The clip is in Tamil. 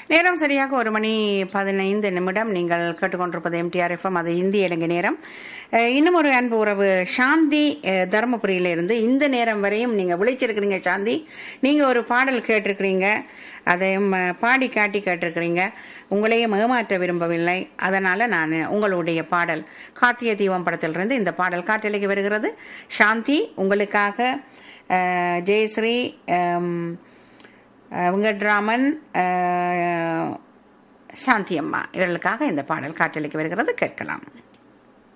நேரம் சரியாக ஒரு மணி பதினைந்து நிமிடம் நீங்கள் கேட்டுக்கொண்டிருப்பது எம்டிஆர் எஃப்எம் அது இந்திய இலங்கை நேரம் அஹ், இன்னும் ஒரு அன்பு உறவு சாந்தி அஹ், தருமபுரியில இருந்து இந்த நேரம் வரையும் நீங்க விழிச்சிருக்கிறீங்க சாந்தி நீங்க ஒரு பாடல் கேட்டிருக்கிறீங்க அதையும் அஹ், பாடி காட்டி கேட்டிருக்கிறீங்க உங்களையும் ஏமாற்ற விரும்பவில்லை அதனால நான் உங்களுடைய பாடல் கார்த்திய தீபம் படத்திலிருந்து இந்த பாடல் காற்றலைக்கு வருகிறது சாந்தி உங்களுக்காக அஹ், ஜெயஸ்ரீ அம், அஹ், வெங்கட்ராமன் அஹ், சாந்தி அம்மா இவர்களுக்காக இந்த பாடல் காற்றலைக்கு வருகிறது கேட்கலாம்